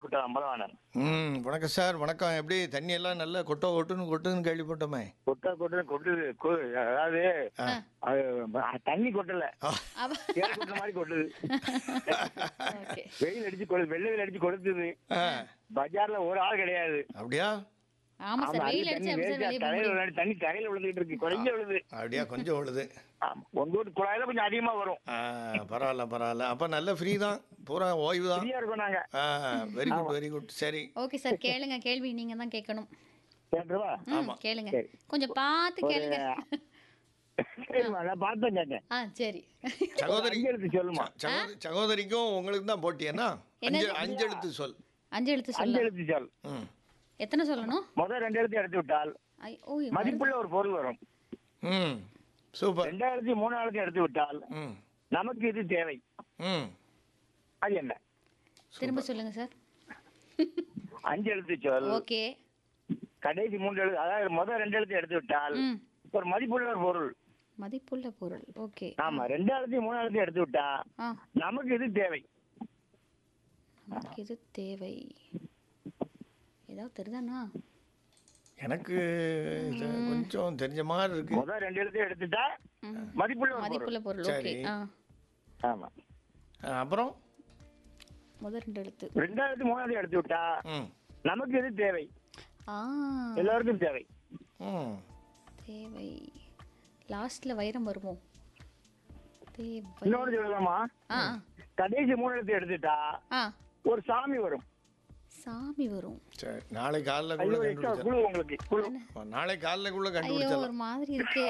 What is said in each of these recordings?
விட்ட அம்பலவாணன் ம் வணக்கம் சார் வணக்கம் எப்படி தண்ணி எல்லாம் நல்லா கொட்டோ கொட்டுன்னு கொட்டுன்னு கேள்விப்பட்டோமே கொட்ட கொட்டு கொட்டுது கொ- அதாவது அது தண்ணி கொட்டல அவ தேர் கொட்டுற மாதிரி கொட்டுது ஓகே வெயில் அடிச்சு கொடு வெள்ளை வெயில் அடிச்சு கொடுத்துது ஆ பஜார்ல ஒரு ஆள் கிடையாது அப்படியா ஆமா சார் ஆமா, வெயில் அது அடிச்சு தண்ணி அப்படி சார் வேஸ்டா வெளியே போக தரையில முடியும் விழுந்து- தண்ணி தரையில விழுந்துட்டு இருக்கு குறைஞ்ச விழுது அப்படியா கொஞ்சம் உழுது ஆமா. உங்க வீட்டு குழாயில கொஞ்சம் அதிகமா வரும் ஆ பரவாயில்ல பரவாயில்ல அப்போ நல்ல ஃப்ரீ தான் பூரா ஓய்வு தான் ஃப்ரீயா இருக்கோம் நாங்க ஆ வெரி குட் வெரி குட் சரி ஓகே சார் கேளுங்க கேள்வி நீங்க தான் கேட்கணும் கேட்டுருவா ம் கேளுங்க சரி. கொஞ்சம் பார்த்து கேளுங்க சரிம்மா நான் பார்த்தேன் கேட்டேன் ஆ சரி சகோதரி அஞ்சு எழுத்து சொல்லுமா சகோதரி சகோதரிக்கும் உங்களுக்கு தான் போட்டியேனா அஞ்சு என்னது? அஞ்சு எழுத்து சொல் அஞ்சு எழுத்து அஞ்சு சொல்ல எழுத்து சொல் ம் எத்தனை சொல்லணும் முதல் ரெண்டு எழுத்து எடுத்து விட்டால் ஐ ஓ மதிப்புள்ள ஒரு பொருள் வரும் ம் சூப்பர் ரெண்டாயிரத்தி மூணாயிரத்தி எடுத்து விட்டால் ம் நமக்கு இது தேவை ம் அது என்ன திரும்ப சொல்லுங்க சார் அஞ்சு எழுத்து சொல் ஓகே கடைசி மூன்று எழுத்து அதாவது முதல் ரெண்டு எழுத்து எடுத்து விட்டால் ம் ஒரு மதிப்புள்ள ஒரு பொருள் மதிப்புள்ள பொருள் ஓகே ஆமா ரெண்டாயிரத்தி மூணாயிரத்தி எடுத்து விட்டா ஆ நமக்கு இது தேவை நமக்கு இது தேவை ஏதாவது தெரியுதாண்ணா எனக்கு இது கொஞ்சம் தெரிஞ்ச மாதிரி இருக்கு முதல் ரெண்டு எழுத்து எடுத்துட்டா மதிப்புள்ள ஒரு பொருள் மதிப்புள்ள பொருள் ஓகே சரி. ஆ ஆமா ஆ, அப்புறம் முதல் ரெண்டு எழுத்து ரெண்டாயிரத்தி மூணாயிரத்தி எடுத்து விட்டா ம் நமக்கு இது தேவை ஆ எல்லாருக்கும் தேவை ம் தேவை லாஸ்ட்ல வைரம் வருமோ தேவை இன்னொன்று சொல்லலாமா ஆ கடைசி மூணு எழுத்து எடுத்துட்டா ஆ ஒரு சாமி வரும் சாமி வரும் சரி நாளை காலைல ஐயோ குள்ள எக்ஸ்ட்ரா கண்டுபிடிச்சா குழு உங்களுக்கு குழு நாளை காலைல குள்ள ஐயோ கண்டுபிடிச்சலாம் ஒரு மாதிரி இருக்கே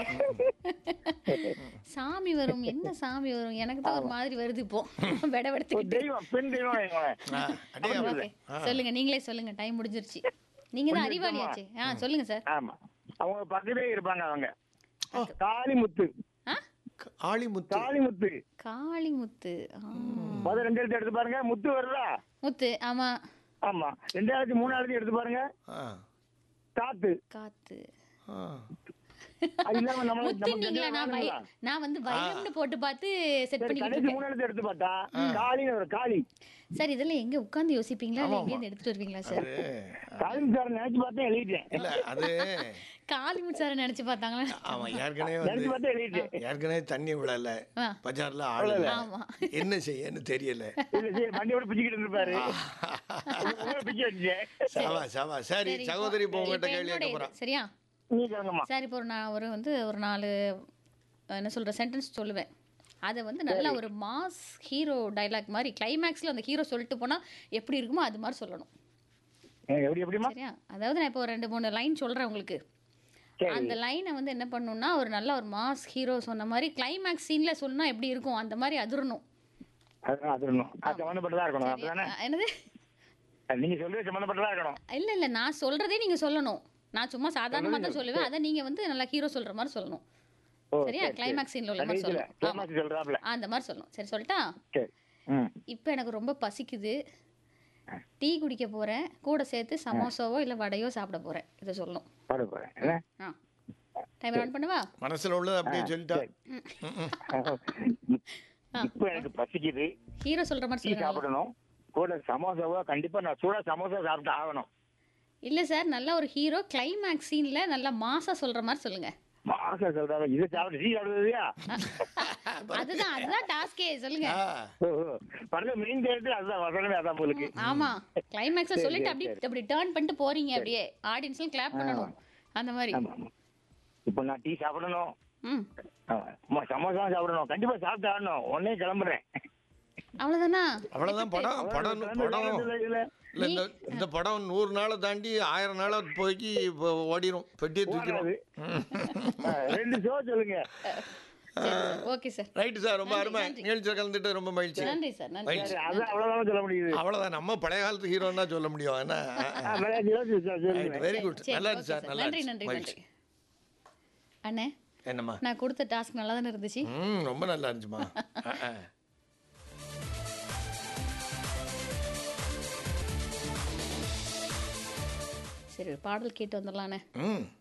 சாமி வரும் என்ன சாமி வரும் எனக்கு தான் ஒரு மாதிரி வருது இப்போ விட ஒரு வெடுத்துக்கிட்டு தெய்வம் பெண் தெய்வம் வைங்களேன். ஆ, அடே ஓகே சொல்லுங்க நீங்களே சொல்லுங்க டைம் முடிஞ்சிருச்சு நீங்க தான் அறிவாளியாச்சு ஆ சொல்லுங்க சார் ஆமா அவங்க பக்கத்திலே இருப்பாங்க அவங்க காளிமுத்து ஆ ஆளிமுத்து காளிமுத்து காளிமுத்து ஆ. முதல் ரெண்டு எழுத்து எடுத்து பாருங்க முத்து வருதா முத்து ஆமா ஆமா ரெண்டாயிரத்தி மூணாயிரத்தி எடுத்து பாருங்க ஆ காத்து காத்து ஆ அது இல்லாம நம்ம நம்ம முத்துனீங்களா நான் வை தெரிஞ்சவங்க நான் வந்து வைரம்னு போட்டு பார்த்து செட் சரி, பண்ணிக்கிட்டு கடைசி இருக்கேன் மூணு எழுத்து எடுத்து பார்த்தா காளின்னு ஒரு காளி சார் இதெல்லாம் எங்க உட்கார்ந்து யோசிப்பீங்களா இல்ல எங்கேருந்து எடுத்துட்டு வருவீங்களா சார் அது காளி சார் நினைச்சு பார்த்தேன் எழுதிட்டேன் இல்ல அது காளிமுத்து சார் நினைச்சு பார்த்தாங்களா அவன் ஏற்கனவே நினைச்சு வந்து பார்த்தேன் எழுதிட்டேன் ஏற்கனவே தண்ணி விழல ஆ. பஜார்ல ஆள் இல்ல ஆமா. என்ன செய்யன்னு தெரியல இல்ல சரி வண்டியோட பிச்சுக்கிட்டு இருப்பாரு உங்களை பிச்சு வச்சுட்டேன் சவா சவா சரி சரி, சகோதரி இப்போ இப்போ உங்ககிட்ட கேள்வி என்னோட கேட்க இது, போறான் சரியா நீ கேளுங்கம்மா சார் இப்போ ஒரு நான் ஒரு வந்து ஒரு நாலு என்ன சொல்ற சென்டென்ஸ் சொல்லுவேன் அதை வந்து நல்லா ஒரு மாஸ் ஹீரோ டைலாக் மாதிரி கிளைமேக்ஸில் அந்த ஹீரோ சொல்லிட்டு போனால் எப்படி இருக்குமோ அது மாதிரி சொல்லணும் ஏய், எப்படி எப்படிமா சரியா அதாவது நான் இப்போ ஒரு ரெண்டு மூணு லைன் சொல்கிறேன் உங்களுக்கு சரி அந்த லைனை வந்து என்ன பண்ணணும்னா ஒரு நல்ல ஒரு மாஸ் ஹீரோ சொன்ன மாதிரி கிளைமேக்ஸ் சீனில் சொன்னா எப்படி இருக்கும் அந்த மாதிரி அதிரணும் அதுதான் அது இருக்கணும் அது சம்மந்தப்பட்டதா இருக்கணும் அப்படிதானே அஹ் என்னது நீங்க சொல்றது சம்மந்தப்பட்டதா இருக்கணும் இல்லை இல்லை நான் சொல்கிறதே நீங்கள் சொல்லணும் நான் சும்மா சாதாரணமாக தான் சொல்லுவேன் அதை நீங்கள் வந்து நல்லா ஹீரோ சொல்கிற மாதிரி சொல்லணும் ஓ, சரியா சரி, கிளைமேக்ஸ் சீனில் உள்ள மாதிரி கடைசியில சொல்லணும் ஆமா. கிளைமாக்ஸ் சொல்றாப்ல அந்த மாதிரி சொல்லணும் சரி சொல்லிட்டா சரி ம் இப்போ எனக்கு ரொம்ப பசிக்குது டீ குடிக்க போகிறேன் கூட சேர்த்து சமோசாவோ இல்லை வடையோ சாப்பிட போகிறேன் இதை சொல்லணும் பாட போறேன் என்ன? ஆ டைம் ரன் பண்ணவா மனசுல உள்ளது அப்படியே சொல்லிட்டா சரி. இப்போ எனக்கு பசிக்குது ஹீரோ சொல்கிற மாதிரி டீ சொல்லுங்க சாப்பிடணும் கூட சமோசாவோ கண்டிப்பா நான் சூடா சமோசா சாப்பிட்டு ஆகணும் இல்லை சார் நல்ல ஒரு ஹீரோ கிளைமேக்ஸ் சீனில் நல்லா மாசா சொல்கிற மாதிரி சொல்லுங்கள் மாசா சொல்றாங்க இதை சாப்பிட்டு டீ சாப்பிடுறதுயா அதுதான் அதுதான் டாஸ்கே சொல்லுங்க ஆ, படத்துல மெயின் கேரக்டர் அதுதான் வசனமே அதான் உங்களுக்கு ஆமா கிளைமேக்ஸை சரி, சொல்லிட்டு சரி, அப்படி சரி. அப்படி டேர்ன் பண்ணிட்டு போறீங்க அப்படியே ஆடியன்ஸ்லாம் கிளாப் பண்ணணும் அந்த மாதிரி ஆமா ஆமா. இப்போ நான் டீ சாப்பிடணும் ம் ஆமா. அம்மா, சமோசா சாப்பிடணும் கண்டிப்பா சாப்பிட்டு ஆகணும் உடனே கிளம்புறேன் அவ்வளோதானா அவ்வளவுதான் படம் படம் படம் இதுல இல்ல இந்த இந்த படம் நூறு நாளை தாண்டி ஆயிரம் நாளை போய்க்கு இப்போ ஓடிரும் பெட்டியை தூக்கிடும் ஓடாது. ஆ, ரெண்டு ஷோ சொல்லுங்க ஓகே சார் ரைட்டு சார் ரொம்ப நன்றி, அருமை நன்றி. நிகழ்ச்சியில் கலந்துட்டு ரொம்ப மகிழ்ச்சி நன்றி சார் நன்றி மகிழ்ச்சி சரி, அதான் அவ்வளவுதான் சொல்ல முடியுது அவ்வளவுதான் நம்ம பழைய காலத்து ஹீரோன்னா சொல்ல முடியும் என்ன ஆ, விளையாட்டு யோசிச்சு சொல்~ சொல்லுங்க வெரி குட் சரி, நல்லா okay இருக்கு சார் sir. நல்லா நன்றி இருந்துச்சு. நன்றி மகிழ்ச்சி நன்றி அண்ணே என்னம்மா நான் கொடுத்த டாஸ்க் நல்லா தானே இருந்துச்சு ம் ரொம்ப நல்லா இருந்துச்சுமா ஆ, ஆ. சரி ஒரு பாடல் கேட்டு வந்துடலாண்ணே ம்